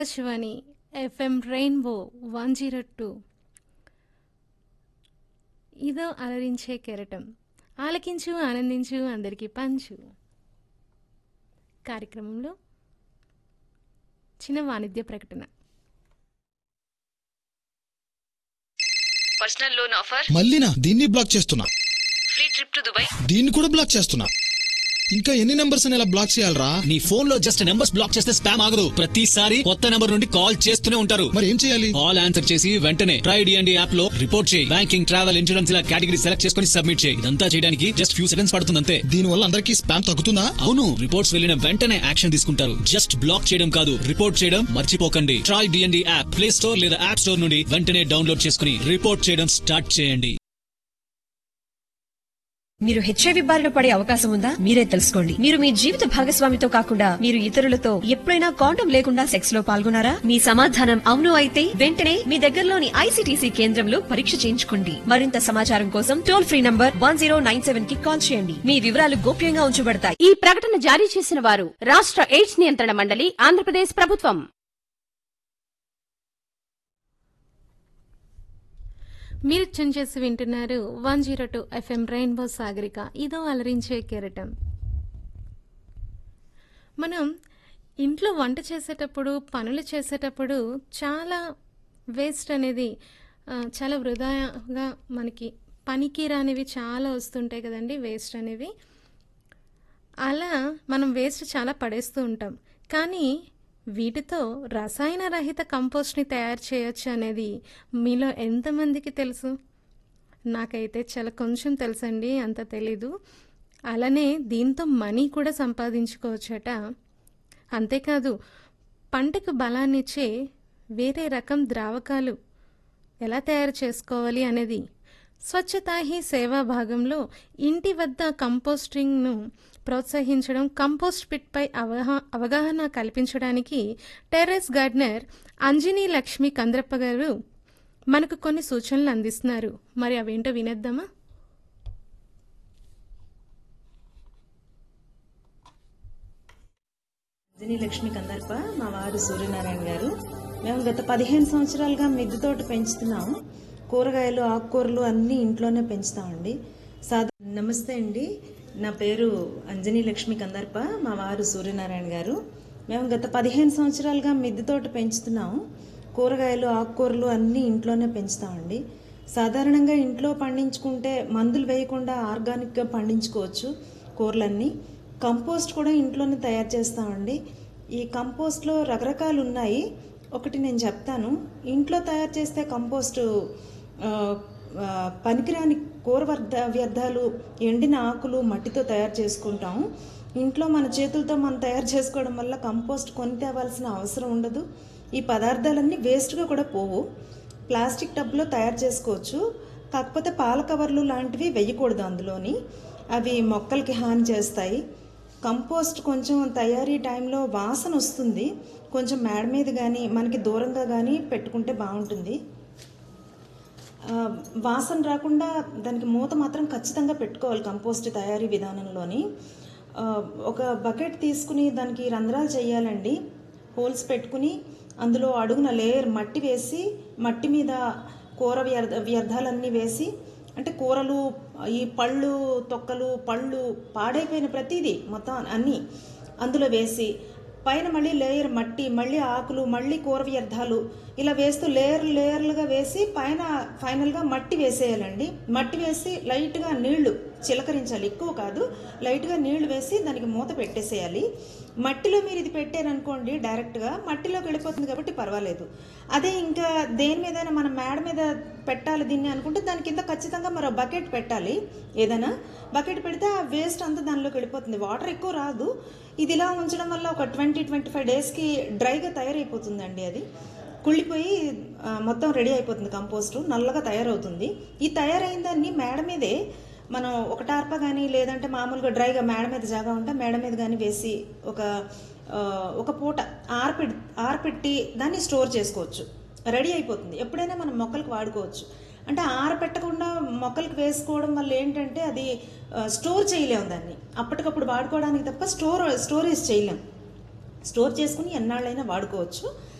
Akashvani FM rainbow one zero two ఇదో అలరించే కెరటం ఆలకించు ఆనందించు అందరికీ పంచు కార్యక్రమంలో చిన్న వాణిజ్య ప్రకటన పర్సనల్ లోన్ ఆఫర్ మళ్ళీనా దీన్ని బ్లాక్ చేస్తున్నా ఫ్రీ ట్రిప్ టు దుబాయ్ దీన్ని కూడా బ్లాక్ చేస్తున్నా ఇంకా ఎన్ని నెంబర్స్ అని ఇలా బ్లాక్ చేయాలరా నీ ఫోన్ లో జస్ట్ నెంబర్స్ బ్లాక్ చేస్తే స్పామ్ ఆగదు ప్రతిసారి కొత్త నెంబర్ నుండి కాల్ చేస్తూనే ఉంటారు మరి ఏం చేయాలి కాల్ ఆన్సర్ చేసి వెంటనే ట్రై డిఎండి యాప్ లో రిపోర్ట్ చేయి బ్యాంకింగ్ ట్రావెల్ ఇన్సూరెన్స్ ఇలా కేటగిరీ సెలెక్ట్ చేసుకుని సబ్మిట్ చేయి ఇదంతా చేయడానికి జస్ట్ ఫ్యూ సెకండ్స్ పడుతుంది అంతే దీని వల్ల అందరికీ స్పామ్ తగ్గుతుందా అవును రిపోర్ట్స్ వెళ్ళిన వెంటనే యాక్షన్ తీసుకుంటారు జస్ట్ బ్లాక్ చేయడం కాదు రిపోర్ట్ చేయడం మర్చిపోకండి try DND app play store లేదా యాప్ స్టోర్ నుండి వెంటనే డౌన్లోడ్ చేసుకుని రిపోర్ట్ చేయడం స్టార్ట్ చేయండి మీరు హెచ్ఐవి బారిన పడే అవకాశం ఉందా మీరే తెలుసుకోండి మీరు మీ జీవిత భాగస్వామితో కాకుండా మీరు ఇతరులతో ఎప్పుడైనా కాండం లేకుండా సెక్స్ లో పాల్గొన్నారా మీ సమాధానం అవును అయితే వెంటనే మీ దగ్గరలోని ఐసీటీసీ కేంద్రంలో పరీక్ష చేయించుకోండి మరింత సమాచారం కోసం టోల్ ఫ్రీ నంబర్ వన్ కి కాల్ చేయండి మీ వివరాలు గోప్యంగా ఉంచబడతాయి ఈ ప్రకటన జారీ చేసిన వారు రాష్ట్ర ఎయిడ్స్ నియంత్రణ మండలి ఆంధ్రప్రదేశ్ ప్రభుత్వం మీరు ట్యూన్ చేసి వింటున్నారు one zero two FM rainbow Sagarika ఇదో అలరించే కెరటం మనం ఇంట్లో వంట చేసేటప్పుడు పనులు చేసేటప్పుడు చాలా వేస్ట్ అనేది ఆ, చాలా వృధాగా మనకి పనికి రానివి చాలా వస్తుంటాయి కదండి వేస్ట్ అనేవి అలా మనం వేస్ట్ చాలా పడేస్తూ ఉంటాం కానీ వీటితో రసాయన రహిత కంపోస్ట్ని తయారు చేయొచ్చు అనేది మీలో ఎంతమందికి తెలుసు నాకైతే చాలా కొంచెం తెలుసండి అంత తెలీదు అలానే దీంతో మనీ కూడా సంపాదించుకోవచ్చట అంతేకాదు పంటకు బలాన్నిచ్చే వేరే రకం ద్రావకాలు ఎలా తయారు చేసుకోవాలి అనేది స్వచ్ఛతా హీ సేవా భాగంలో ఇంటి వద్ద కంపోస్టింగ్ను ప్రోత్సహించడం కంపోస్ట్ పిట్పై అవగా అవగాహన కల్పించడానికి టెర్రస్ గార్డెనర్ అంజనీ లక్ష్మి కంద్రప్ప గారు మనకు కొన్ని సూచనలు అందిస్తున్నారు మరి అవేంటో వినేద్దామా రజనీ లక్ష్మి కందర్ప మా వారు సూర్యనారాయణ గారు మేము గత పదిహేను సంవత్సరాలుగా మిద్దె తోట పెంచుతున్నాము కూరగాయలు ఆకుకూరలు అన్నీ ఇంట్లోనే పెంచుతామండి సాధా నమస్తే అండి నా పేరు అంజనీ లక్ష్మి కందర్ప మా వారు సూర్యనారాయణ గారు మేము గత పదిహేను సంవత్సరాలుగా మిద్దె తోట పెంచుతున్నాము కూరగాయలు ఆకుకూరలు అన్నీ ఇంట్లోనే పెంచుతామండి సాధారణంగా ఇంట్లో పండించుకుంటే మందులు వేయకుండా ఆర్గానిక్గా పండించుకోవచ్చు కూరలన్నీ కంపోస్ట్ కూడా ఇంట్లోనే తయారు చేస్తామండి ఈ కంపోస్ట్లో రకరకాలు ఉన్నాయి ఒకటి నేను చెప్తాను ఇంట్లో తయారు చేస్తే కంపోస్ట్ ఆ, ఆ, పనికిరాని కూర వర్ధ వ్యర్థాలు ఎండిన ఆకులు మట్టితో తయారు చేసుకుంటాము ఇంట్లో మన చేతులతో మనం తయారు చేసుకోవడం వల్ల కంపోస్ట్ కొని తేవాల్సిన అవసరం ఉండదు ఈ పదార్థాలన్నీ వేస్ట్గా కూడా పోవు ప్లాస్టిక్ టబ్లో తయారు చేసుకోవచ్చు కాకపోతే పాల కవర్లు లాంటివి వేయకూడదు అందులోని అవి మొక్కలకి హాని చేస్తాయి కంపోస్ట్ కొంచెం తయారీ టైంలో వాసన వస్తుంది కొంచెం మేడ మీద కానీ మనకి దూరంగా కానీ పెట్టుకుంటే బాగుంటుంది ఆ, వాసన రాకుండా దానికి మూత మాత్రం ఖచ్చితంగా పెట్టుకోవాలి కంపోస్ట్ తయారీ విధానంలోని ఆ, ఒక బకెట్ తీసుకుని దానికి రంధ్రాలు చేయాలండి హోల్స్ పెట్టుకుని అందులో అడుగున లేయర్ మట్టి వేసి మట్టి మీద కూర వ్యర్థ వ్యర్థాలన్నీ వేసి అంటే కూరలు ఈ పళ్ళు తొక్కలు పళ్ళు పాడైపోయిన ప్రతిదీ మొత్తం అన్నీ అందులో వేసి పైన మళ్ళీ లేయర్ మట్టి మళ్ళీ ఆకులు మళ్ళీ కూర వ్యర్థాలు ఇలా వేస్తూ లేయర్ లేయర్లుగా వేసి పైన ఫైనల్గా మట్టి వేసేయాలండి మట్టి వేసి లైట్గా నీళ్లు చిలకరించాలి ఎక్కువ కాదు లైట్గా నీళ్లు వేసి దానికి మూత పెట్టేసేయాలి మట్టిలో మీరు ఇది పెట్టారనుకోండి డైరెక్ట్గా మట్టిలోకి వెళ్ళిపోతుంది కాబట్టి పర్వాలేదు అదే ఇంకా దేని మీదైనా మనం మేడ మీద పెట్టాలి దీన్ని అనుకుంటే దాని కింద ఖచ్చితంగా మరో బకెట్ పెట్టాలి ఏదైనా బకెట్ పెడితే ఆ వేస్ట్ అంతా దానిలోకి వెళ్ళిపోతుంది వాటర్ ఎక్కువ రాదు ఇది ఇలా ఉంచడం వల్ల ఒక ట్వంటీ ట్వంటీ ఫైవ్ డేస్కి డ్రైగా తయారైపోతుందండి అది కుళ్ళిపోయి ఆ, మొత్తం రెడీ అయిపోతుంది కంపోస్ట్ నల్లగా తయారవుతుంది ఈ తయారైన దాన్ని మేడ మీదే మనం ఒక టార్ప కానీ లేదంటే మామూలుగా డ్రైగా మేడ మీద జాగా ఉంటే మేడ మీద కానీ వేసి ఒక ఆ, ఒక పూట ఆరపెట్టి ఆరపెట్టి దాన్ని స్టోర్ చేసుకోవచ్చు రెడీ అయిపోతుంది ఎప్పుడైనా మనం మొక్కలకు వాడుకోవచ్చు అంటే ఆరపెట్టకుండా మొక్కలకు వేసుకోవడం వల్ల ఏంటంటే అది ఆ, స్టోర్ చేయలేము దాన్ని అప్పటికప్పుడు వాడుకోవడానికి తప్ప స్టోర్ స్టోరేజ్ చేయలేం స్టోర్ చేసుకుని ఎన్నాళ్ళైనా వాడుకోవచ్చు